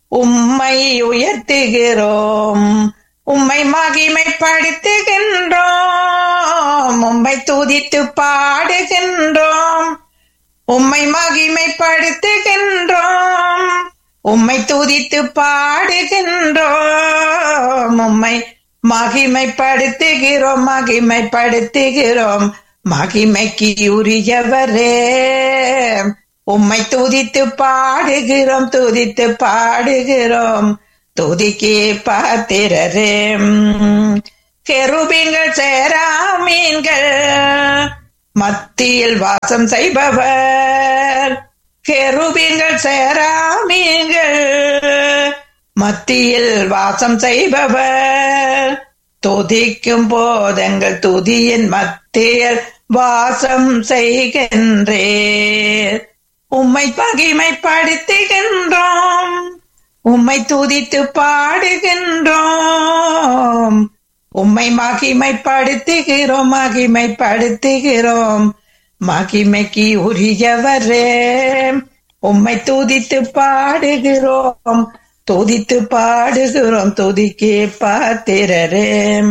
உம்மை உயர்த்துகிறோம் உம்மை மகிமைப்படுத்துகின்றோம் உம்மை துதித்து பாடுகின்றோம் உம்மை மகிமைப்படுத்துகின்றோம் உம்மை துதித்து பாடுகின்றோம் உம்மை மகிமைப்படுத்துகிறோம் மகிமைப்படுத்துகிறோம் மகிமைக்கு உரியவரே உம்மை துதித்து பாடுகிறோம் துதித்து பாடுகிறோம் துதிக்கே பாத்திரரே கெருபிங்கள் சேராமீன்கள் மத்தியில் வாசம் செய்பவர் கெருபிங்கள் சேராமீன்கள் மத்தியில் வாசம் செய்பவர் துதிக்கும் போதங்கள் துதியின் மத்தியில் வாசம் செய்கின்றேன் உம்மை பகிமைப்படுத்துகின்றோம் உம்மை துதித்து பாடுகின்றோம் உம்மை மகிமைப்படுத்துகிறோம் மகிமைப்படுத்துகிறோம் மகிமைக்கு உரியவரே உம்மை துதித்து பாடுகிறோம் துதித்து பாடுகிறோம் துதிக்கே பாத்திரரே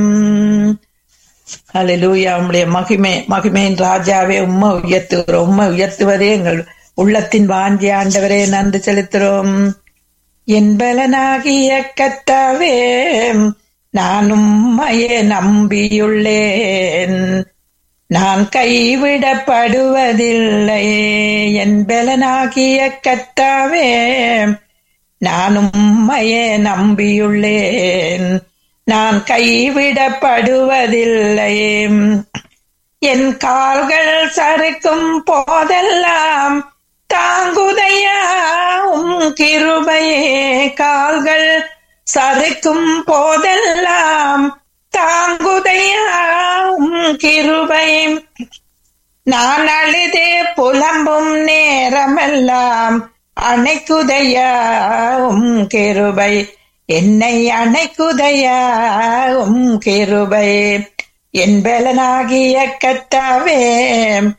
அலலூயா உம்முடைய மகிமை மகிமையின் ராஜாவே உம்மை உயர்த்துகிறோம் உம்மை உயர்த்துவதே எங்கள் உள்ளத்தின் வாஞ்சி ஆண்டவரே நன்றி செலுத்துகிறோம் என்பலனாகிய கத்தாவே நான் உம்மையே நம்பியுள்ளேன் நான் கைவிடப்படுவதில்லை என்பலனாகிய கத்தாவே நான் உம்மையே நம்பியுள்ளேன் நான் கைவிடப்படுவதில்லை என் கால்கள் சறுக்கும் போதெல்லாம் தாங்குதையா உம் கிருபையே கால்கள் சறுக்கும் போதெல்லாம் தாங்குதையா உம் கிருபை நான் அழுதே புலம்பும் நேரமெல்லாம் அணைக்குதையா உம் கிருபை என்னை அணைக்குதையா உம் கிருபை என்பலனாகிய கத்தாவே